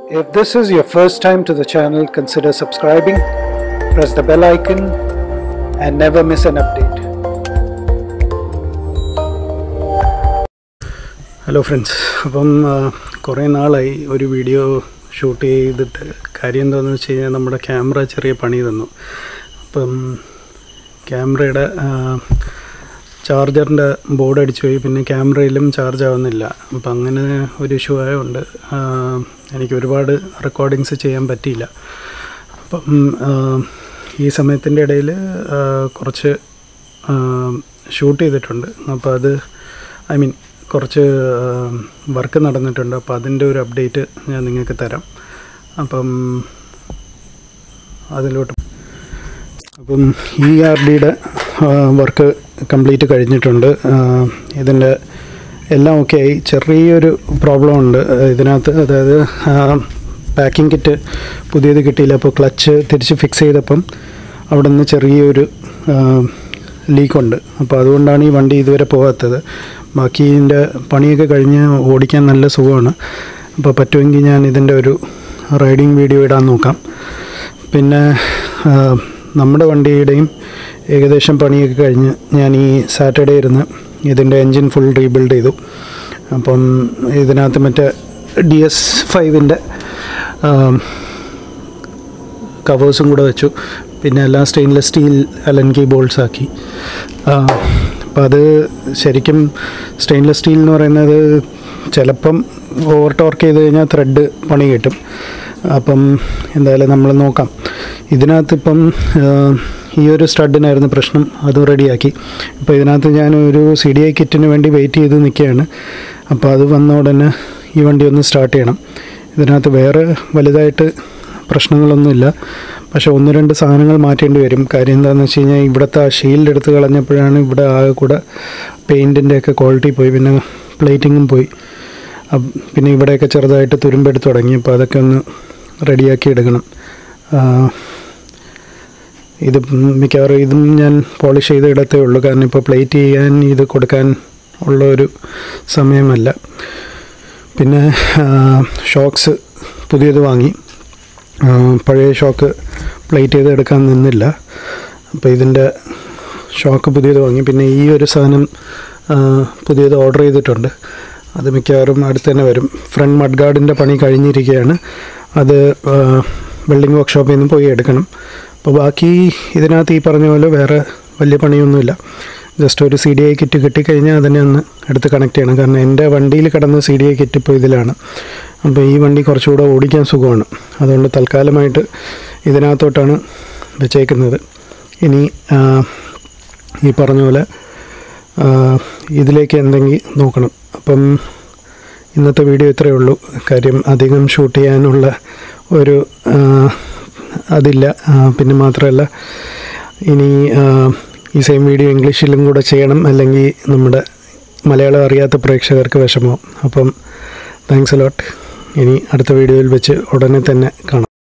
If this is your first time to the channel, consider subscribing, press the bell icon, and never miss an update. Hello friends അപ്പം ആ, കുറേ നാളായി ഒരു video shoot ചെയ്തിട്ട് കാര്യം എന്താണെന്ന് വെച്ച് കഴിഞ്ഞാൽ നമ്മുടെ ക്യാമറ ചെറിയ പണി തന്നു അപ്പം ക്യാമറയുടെ ചാർജറിൻ്റെ ബോർഡ് അടിച്ചു പോയി പിന്നെ ക്യാമറയിലും ചാർജ് ആവുന്നില്ല അപ്പം അങ്ങനെ ഒരു ഇഷ്യൂ ആയതുകൊണ്ട് ആ, എനിക്ക് ഒരുപാട് റെക്കോർഡിങ്സ് ചെയ്യാൻ പറ്റിയില്ല അപ്പം ആ, ഈ സമയത്തിൻ്റെ ഇടയിൽ ആ, കുറച്ച് ഷൂട്ട് ചെയ്തിട്ടുണ്ട് അപ്പോൾ അത് ഐ മീൻ കുറച്ച് വർക്ക് നടന്നിട്ടുണ്ട് അപ്പോൾ അതിൻ്റെ ഒരു അപ്ഡേറ്റ് ഞാൻ നിങ്ങൾക്ക് തരാം അപ്പം അതിലോട്ട് അപ്പം ഇ ആർ ഡിയുടെ വർക്ക് കംപ്ലീറ്റ് കഴിഞ്ഞിട്ടുണ്ട് ഇതിൻ്റെ എല്ലാം ഓക്കെ ആയി ചെറിയൊരു പ്രോബ്ലം ഉണ്ട് ഇതിനകത്ത് അതായത് പാക്കിംഗ് കിറ്റ് പുതിയത് കിട്ടിയില്ല അപ്പോൾ ക്ലച്ച് തിരിച്ച് ഫിക്സ് ചെയ്തപ്പം അവിടെ നിന്ന് ചെറിയൊരു ലീക്കുണ്ട് അപ്പോൾ അതുകൊണ്ടാണ് ഈ വണ്ടി ഇതുവരെ പോകാത്തത് ബാക്കി ഇതിൻ്റെ പണിയൊക്കെ കഴിഞ്ഞ് ഓടിക്കാൻ നല്ല സുഖമാണ് അപ്പോൾ പറ്റുമെങ്കിൽ ഞാൻ ഇതിൻ്റെ ഒരു റൈഡിങ് വീഡിയോ ഇടാൻ നോക്കാം പിന്നെ ആ, നമ്മുടെ വണ്ടിയുടെയും ഏകദേശം പണിയൊക്കെ കഴിഞ്ഞ് ഞാൻ ഈ സാറ്റർഡേ ഇരുന്ന് ഇതിൻ്റെ എൻജിൻ ഫുൾ റീബിൽഡ് ചെയ്തു അപ്പം ഇതിനകത്ത് മറ്റേ ഡി എസ് ഫൈവിൻ്റെ കവേഴ്സും കൂടെ വെച്ചു പിന്നെ എല്ലാം സ്റ്റെയിൻലെസ് സ്റ്റീൽ അലൻകി ബോൾസ് ആക്കി അപ്പം അത് ശരിക്കും സ്റ്റെയിൻലെസ് സ്റ്റീൽ എന്ന് പറയുന്നത് ചിലപ്പം ഓവർ ടോർക്ക് ചെയ്ത് കഴിഞ്ഞാൽ ത്രെഡ് പണി കിട്ടും അപ്പം എന്തായാലും നമ്മൾ നോക്കാം ഇതിനകത്ത് ഇപ്പം ആ, ഈ ഒരു സ്റ്റഡിനായിരുന്നു പ്രശ്നം അതും റെഡിയാക്കി അപ്പോൾ ഇതിനകത്ത് ഞാൻ ഒരു സി ഡി ഐ കിറ്റിന് വേണ്ടി വെയിറ്റ് ചെയ്ത് നിൽക്കുകയാണ് അപ്പോൾ അത് വന്ന ഉടനെ ഈ വണ്ടി ഒന്ന് സ്റ്റാർട്ട് ചെയ്യണം ഇതിനകത്ത് വേറെ വലുതായിട്ട് പ്രശ്നങ്ങളൊന്നുമില്ല പക്ഷേ ഒന്ന് രണ്ട് സാധനങ്ങൾ മാറ്റേണ്ടി വരും കാര്യം എന്താണെന്ന് വെച്ച് കഴിഞ്ഞാൽ ഇവിടുത്തെ ആ ഷീൽഡ് എടുത്ത് കളഞ്ഞപ്പോഴാണ് ഇവിടെ ആകെ കൂടെ പെയിൻറ്റിൻ്റെ ഒക്കെ ക്വാളിറ്റി പോയി പിന്നെ പ്ലേറ്റിങ്ങും പോയി അപ്പ് പിന്നെ ഇവിടെയൊക്കെ ചെറുതായിട്ട് തുരുമ്പെടുത്ത് തുടങ്ങി അപ്പോൾ അതൊക്കെ ഒന്ന് റെഡിയാക്കി എടുക്കണം ആ, ഇത് മിക്കവാറും ഇതും ഞാൻ പോളിഷ് ചെയ്ത് ഇടത്തേ ഉള്ളൂ കാരണം ഇപ്പോൾ പ്ലേറ്റ് ചെയ്യാൻ ഇത് കൊടുക്കാൻ ഉള്ള ഒരു സമയമല്ല പിന്നെ ഷോക്സ് പുതിയത് വാങ്ങി ആ, പഴയ ഷോക്ക് പ്ലേറ്റ് ചെയ്ത് എടുക്കാൻ നിന്നില്ല അപ്പോൾ ഇതിൻ്റെ ഷോക്ക് പുതിയത് വാങ്ങി പിന്നെ ഈ ഒരു സാധനം ആ, പുതിയത് ഓർഡർ ചെയ്തിട്ടുണ്ട് അത് മിക്കവാറും അടുത്ത് തന്നെ വരും ഫ്രണ്ട് മഡ് ഗാർഡിൻ്റെ പണി കഴിഞ്ഞിരിക്കുകയാണ് അത് വെൽഡിംഗ് വർക്ക്ഷോപ്പിൽ നിന്ന് പോയി എടുക്കണം അപ്പോൾ ബാക്കി ഇതിനകത്ത് ഈ പറഞ്ഞ പോലെ വേറെ വലിയ പണിയൊന്നുമില്ല ജസ്റ്റ് ഒരു സി ഡി ഐ കിറ്റ് കിട്ടിക്കഴിഞ്ഞാൽ അതിനെ ഒന്ന് എടുത്ത് കണക്ട് ചെയ്യണം കാരണം എൻ്റെ വണ്ടിയിൽ കിടന്ന സി ഡി ഐ കിറ്റ് ഇപ്പോൾ ഇതിലാണ് അപ്പോൾ ഈ വണ്ടി കുറച്ചുകൂടെ ഓടിക്കാൻ സുഖമാണ് അതുകൊണ്ട് തൽക്കാലമായിട്ട് ഇതിനകത്തോട്ടാണ് വെച്ചേക്കുന്നത് ഇനി ആ, ഈ പറഞ്ഞ പോലെ ആ, ഇതിലേക്ക് എന്തെങ്കിലും നോക്കണം അപ്പം ഇന്നത്തെ വീഡിയോ ഇത്രയേ ഉള്ളൂ കാര്യം അധികം ഷൂട്ട് ചെയ്യാനുള്ള ഒരു ആ, അതില്ല ആ, പിന്നെ മാത്രമല്ല ഇനി ആ, ഈ സെയിം വീഡിയോ ഇംഗ്ലീഷിലും കൂടെ ചെയ്യണം അല്ലെങ്കിൽ നമ്മുടെ മലയാളം അറിയാത്ത പ്രേക്ഷകർക്ക് വിഷമവും അപ്പം താങ്ക്സ് അലോട്ട് ഇനി അടുത്ത വീഡിയോയിൽ വെച്ച് ഉടനെ തന്നെ കാണാം